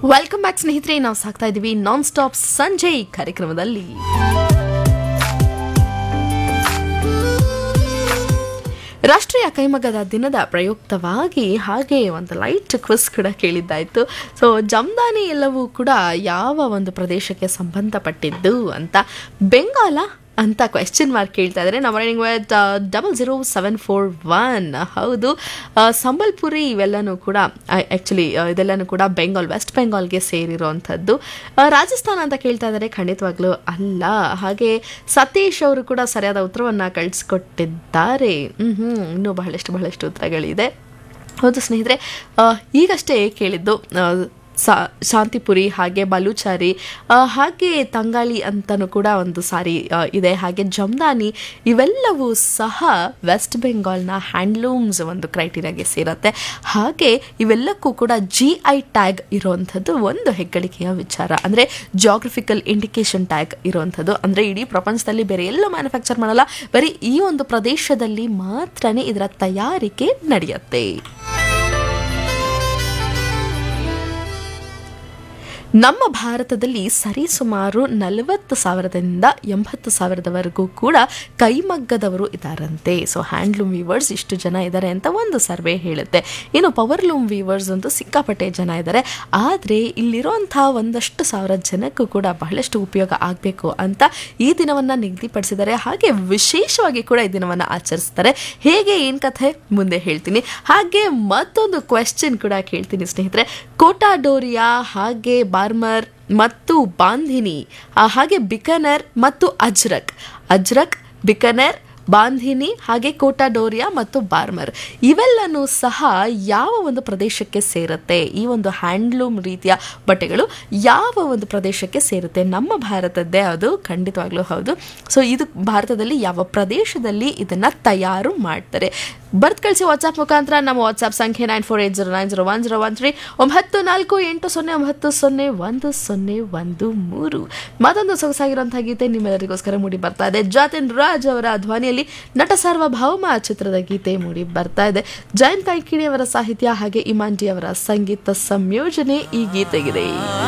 welcome back ಸ್ನೇಹಿತರೆ ನಾವು ಸಾಕ್ತಾ ಇದ್ದೀವಿ ನಾನ್ ಸ್ಟಾಪ್ ಸಂಜೆ ಕಾರ್ಯಕ್ರಮದಲ್ಲಿ ರಾಷ್ಟ್ರೀಯ ಕೈಮಗ್ಗದ ದಿನದ ಪ್ರಯುಕ್ತವಾಗಿ ಹಾಗೆ ಒಂದು ಲೈಟ್ ಕ್ವಿಸ್ ಕೂಡ ಕೇಳಿದ್ದಾಯಿತು ಸೊ ಜಮ್ದಾನಿ ಎಲ್ಲವೂ ಕೂಡ ಯಾವ ಒಂದು ಪ್ರದೇಶಕ್ಕೆ ಸಂಬಂಧಪಟ್ಟಿದ್ದು ಅಂತ ಬೆಂಗಾಲ ಅಂತ ಕ್ವೆಶ್ಚನ್ ಮಾರ್ಕ್ ಕೇಳ್ತಾ ಇದ್ದಾರೆ ನಮ್ಮ raining with double zero seven four one ಹೌದು ಆ, ಸಂಬಲ್ಪುರಿ ಇವೆಲ್ಲನೂ ಕೂಡ ಆ್ಯಕ್ಚುಲಿ ಇದೆಲ್ಲನೂ ಕೂಡ ಬೆಂಗಾಲ್ ವೆಸ್ಟ್ ಬೆಂಗಾಲ್ಗೆ ಸೇರಿರುವಂಥದ್ದು ಆ, ರಾಜಸ್ಥಾನ ಅಂತ ಕೇಳ್ತಾ ಇದ್ದಾರೆ ಖಂಡಿತವಾಗ್ಲೂ ಅಲ್ಲ ಹಾಗೆ ಸತೀಶ್ ಅವರು ಕೂಡ ಸರಿಯಾದ ಉತ್ತರವನ್ನು ಕಳಿಸ್ಕೊಟ್ಟಿದ್ದಾರೆ ಹ್ಮ್ ಹ್ಮ್ ಇನ್ನೂ ಬಹಳಷ್ಟು ಬಹಳಷ್ಟು ಉತ್ತರಗಳಿದೆ ಹೌದು ಸ್ನೇಹಿತರೆ ಆ, ಈಗಷ್ಟೇ ಕೇಳಿದ್ದು ಆ, ಸಾ ಶಾಂತಿಪುರಿ ಹಾಗೆ ಬಲೂಚಾರಿ ಆ, ಹಾಗೆ ತಂಗಾಳಿ ಅಂತಲೂ ಕೂಡ ಒಂದು ಸಾರಿ ಆ, ಇದೆ ಹಾಗೆ ಜಮ್ದಾನಿ ಇವೆಲ್ಲವೂ ಸಹ ವೆಸ್ಟ್ ಬೆಂಗಾಲ್ನ ಹ್ಯಾಂಡ್ಲೂಮ್ಸ್ ಒಂದು ಕ್ರೈಟೀರಿಯಾಗೆ ಸೇರುತ್ತೆ ಹಾಗೆ ಇವೆಲ್ಲಕ್ಕೂ ಕೂಡ ಜಿ ಐ ಟ್ಯಾಗ್ ಇರುವಂಥದ್ದು ಒಂದು ಹೆಗ್ಗಳಿಕೆಯ ವಿಚಾರ ಅಂದರೆ ಜಾಗ್ರಫಿಕಲ್ ಇಂಡಿಕೇಶನ್ ಟ್ಯಾಗ್ ಇರುವಂಥದ್ದು ಅಂದರೆ ಇಡೀ ಪ್ರಪಂಚದಲ್ಲಿ ಬೇರೆ ಎಲ್ಲೂ ಮ್ಯಾನುಫ್ಯಾಕ್ಚರ್ ಮಾಡಲ್ಲ ಬರೀ ಈ ಒಂದು ಪ್ರದೇಶದಲ್ಲಿ ಮಾತ್ರನೇ ಇದರ ತಯಾರಿಕೆ ನಡೆಯುತ್ತೆ ನಮ್ಮ ಭಾರತದಲ್ಲಿ ಸರಿಸುಮಾರು ನಲವತ್ತು ಸಾವಿರದಿಂದ ಎಂಬತ್ತು ಸಾವಿರದವರೆಗೂ ಕೂಡ ಕೈಮಗ್ಗದವರು ಇದ್ದಾರಂತೆ ಸೊ ಹ್ಯಾಂಡ್ಲೂಮ್ ವೀವರ್ಸ್ ಇಷ್ಟು ಜನ ಇದ್ದಾರೆ ಅಂತ ಒಂದು ಸರ್ವೆ ಹೇಳುತ್ತೆ ಇನ್ನು ಪವರ್ಲೂಮ್ ವೀವರ್ಸ್ ಅಂತೂ ಸಿಕ್ಕಾಪಟ್ಟೆ ಜನ ಇದ್ದಾರೆ ಆದರೆ ಇಲ್ಲಿರುವಂಥ ಒಂದಷ್ಟು ಸಾವಿರ ಜನಕ್ಕೂ ಕೂಡ ಬಹಳಷ್ಟು ಉಪಯೋಗ ಆಗಬೇಕು ಅಂತ ಈ ದಿನವನ್ನು ನಿಗದಿಪಡಿಸಿದ್ದಾರೆ ಹಾಗೆ ವಿಶೇಷವಾಗಿ ಕೂಡ ಈ ದಿನವನ್ನು ಆಚರಿಸ್ತಾರೆ ಹೇಗೆ ಏನು ಕಥೆ ಮುಂದೆ ಹೇಳ್ತೀನಿ ಹಾಗೆ ಮತ್ತೊಂದು ಕ್ವೆಶ್ಚನ್ ಕೂಡ ಕೇಳ್ತೀನಿ ಸ್ನೇಹಿತರೆ ಕೋಟಾ ಡೋರಿಯಾ ಹಾಗೆ ಬಾರ್ಮರ್ ಮತ್ತು ಬಾಂಧಿನಿ ಆ, ಹಾಗೆ ಬಿಕನರ್ ಮತ್ತು ಅಜ್ರಕ್ ಅಜ್ರಕ್ ಬಿಕನರ್ ಬಾಂಧಿನಿ ಹಾಗೆ ಕೋಟಾ ಡೋರಿಯಾ ಮತ್ತು ಬಾರ್ಮರ್ ಇವೆಲ್ಲನೂ ಸಹ ಯಾವ ಒಂದು ಪ್ರದೇಶಕ್ಕೆ ಸೇರುತ್ತೆ ಈ ಒಂದು ಹ್ಯಾಂಡ್ಲೂಮ್ ರೀತಿಯ ಬಟ್ಟೆಗಳು ಯಾವ ಒಂದು ಪ್ರದೇಶಕ್ಕೆ ಸೇರುತ್ತೆ ನಮ್ಮ ಭಾರತದ್ದೇ ಅದು ಖಂಡಿತವಾಗ್ಲೂ ಹೌದು ಸೊ ಇದು ಭಾರತದಲ್ಲಿ ಯಾವ ಪ್ರದೇಶದಲ್ಲಿ ಇದನ್ನು ತಯಾರು ಮಾಡ್ತಾರೆ ಬರ್ತ್ ಕಳಿಸಿ ವಾಟ್ಸ್ಆಪ್ ಮುಖಾಂತರ ನಮ್ಮ ವಾಟ್ಸ್ಆಪ್ ಸಂಖ್ಯೆ nine four eight zero nine zero one zero one three ಒಂಬತ್ತು ನಾಲ್ಕು ಎಂಟು ಸೊನ್ನೆ ಒಂಬತ್ತು ಸೊನ್ನೆ ಒಂದು ಸೊನ್ನೆ ಒಂದು ಮೂರು ಮತ್ತೊಂದು ಸೊಗಸಾಗಿರುವಂತಹ ಗೀತೆ ನಿಮ್ಮೆಲ್ಲರಿಗೋಸ್ಕರ ಮೂಡಿ ಬರ್ತಾ ಇದೆ ಜಾತಿನ್ ರಾಜ್ ಅವರ ಧ್ವನಿಯಲ್ಲಿ ನಟ ಸಾರ್ವಭೌಮ ಚಿತ್ರದ ಗೀತೆ ಮೂಡಿ ಬರ್ತಾ ಇದೆ ಜಯಂತ್ ಕೈಕಿಣಿ ಅವರ ಸಾಹಿತ್ಯ ಹಾಗೆ ಇಮಾನ್ ಜಿ ಅವರ ಸಂಗೀತ ಸಂಯೋಜನೆ ಈ ಗೀತೆಗಿದೆ